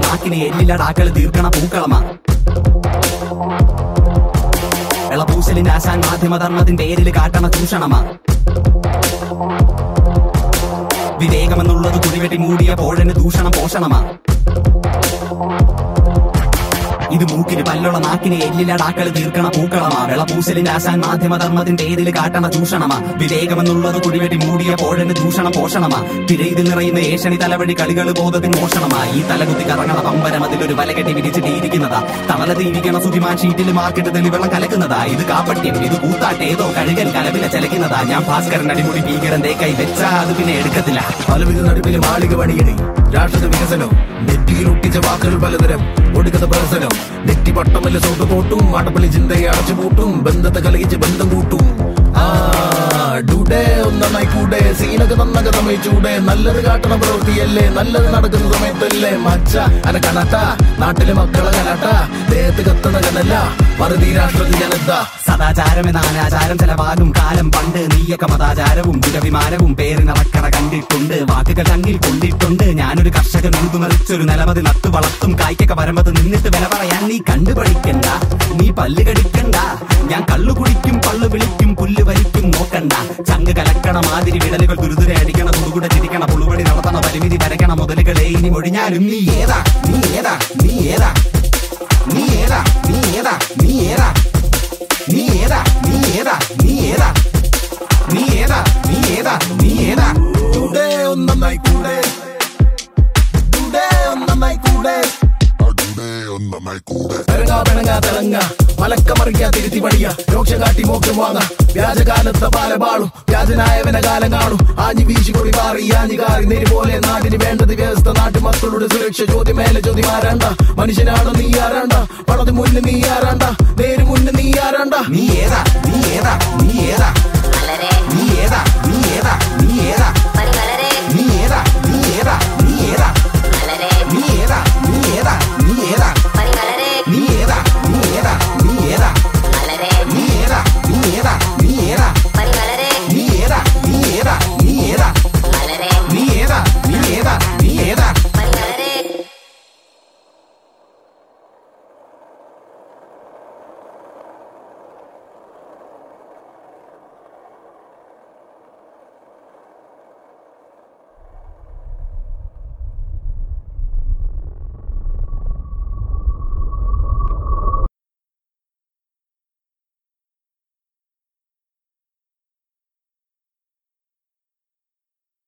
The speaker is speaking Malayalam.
നാക്കിനെ എല്ലിലടാക്കൾ തീർക്കണ പൂക്കളമാ വെള്ളപൂശലിന്റെ ആശാൻ മാധ്യമധർമ്മത്തിന്റെ പേരിൽ കാട്ടണ ചൂഷണമാ വിവേകമെന്നുള്ളത് കുടിവെട്ടി മൂടിയ പോഴന് ദൂഷണം പോഷണമാ ഇത് മൂക്കിന് പല്ലുള്ള നാക്കിനെ എല്ലിലടാക്കൾ തീർക്കണ പൂക്കളമാ വെള്ളപൂശലിന്റെ ആശാൻ മാധ്യമധർമ്മത്തിന്റെ ഏതിൽ കാട്ടണ ചൂഷണമാ വിവേകമെന്നുള്ളത് കുടിവെട്ടി മൂടിയ പോഴന് ദൂഷണം പോഷണമാ തിരയിൽ നിറയുന്ന ഏഷണി തലവഴി കളികൾ ബോധത്തിന് മോഷണമാ ഈ തലകുത്തി കറങ്ങണ പമ്പരം അതിലൊരു വലകെട്ടി വിരിച്ചിട്ടിരിക്കുന്നതാ തവല തീരിക്കണ സുതിമാൻ ഷീറ്റിൽ മാർക്കറ്റ് തെളിവെള്ളം കലക്കുന്നതാ ഇത് കാപ്പട്യം ഇത് കൂത്താട്ട് ഏതോ കഴുകൻ കലവില ചലക്കുന്നതാ ഞാൻ ഭാസ്കരൻ അടിമുടി ഭീകരൻ തേ കൈ വെച്ചാ അത് പിന്നെ എടുക്കത്തില്ല പലവിധ നടുവിൽ മാളിക പണിയണി രാഷ്ട്രത വികസനം നെറ്റിയിൽ ഒട്ടിച്ച വാക്കുകൾ പലതരം ഒടുക്കത്തെ പ്രഹസനം നെറ്റി പട്ടമല്ല സൗണ്ട് പോട്ടും മാട്ടപ്പള്ളി ചിന്തയെ അടച്ചു പൂട്ടും ബന്ധത്തെ കലകിച്ച് ബന്ധം കൂട്ടും ആ ഡൂഡേ ഒന്നായി കൂടെ സീനൊക്കെ നന്നൊക്കെ സമയിച്ചൂടെ നല്ലത് കാട്ടണ പ്രവൃത്തിയല്ലേ നല്ലത് നടക്കുന്ന സമയത്തല്ലേ മച്ച അന കനട്ട നാട്ടിലെ മക്കളെ കനട്ട ദേഹത്ത് കത്തുന്ന കനല്ല മറുതി രാഷ്ട്രത്തിൽ ജനത സദാചാരം എന്ന അനാചാരം ചെലവാകും കാലം പണ്ട് നീയൊക്കെ മതാചാരവും ദുരവിമാനവും പേരിനറക്കറ കണ്ടിട്ടുണ്ട് വാക്കുകൾ ചങ്കിൽ കൊണ്ടിട്ടുണ്ട് ഞാനൊരു കർഷകൻ ഉഴുതുമറിച്ചൊരു നിലമതി നട്ടു വളർത്തും കായ്ക്കൊക്കെ വരമ്പത്ത് നിന്നിട്ട് വില പറയാൻ നീ കണ്ടുപഠിക്കണ്ട നീ പല്ല് കടിക്കണ്ട ഞാൻ കള്ളു കുടിക്കും പള്ളു വിളിക്കും പുല്ല് വരിക്കും നോക്കണ്ട ചങ്ക് കലക്കണ മാതിരി വിടലുകൾ ദുരിതുര അടിക്കണ തുടുകുട ചിരിക്കണ പുളുപടി നടത്തണ പരിമിതി വരയ്ക്കണ മുതലുകളെ ഇനി ഒഴിഞ്ഞാലും നീ ഏതാ നീ ഏതാ നീ ഏതാ നീ ഏതാ നീ ഏതാ നീ ഏതാ നീ ഏതാ നീ ഏതാ നീ ഏതാ നീ ഏതാ നീ ഏതാ നീ ഏതാ ഡൂഡേ ഒന്നായി കൂടെ ഡൂഡേ ഒന്നായി കൂടെ പിറങ്ങാ പിണങ്ങാ തിളങ്ങ മലക്കമറിക്കാ തിരുത്തി പണിയ രോക്ഷ കാട്ടി മോക്ഷം വാങ്ങ വ്യാജകാലത്തെ പാലപാളും വ്യാജനായവന കാലം കാണും ആഞ്ഞി വീശി കൊടി മാറി ആഞ്ഞി കാറി നെരി പോലെ നാടിന് വേണ്ടത് വ്യവസ്ഥ നാട്ടു മക്കളുടെ സുരക്ഷ ചോദ്യം മേലെ ചോദ്യം ആരാണ്ട മനുഷ്യനാണോ നീ ആരാണ്ട പണത് മുന്നിൽ നീ ആരാണ്ട നേര് മുന്നിൽ നീ ആരാണ്ട നീ ഏതാ നീ ഏതാ നീ ഏതാ നീ ഏതാ നീ ഏതാ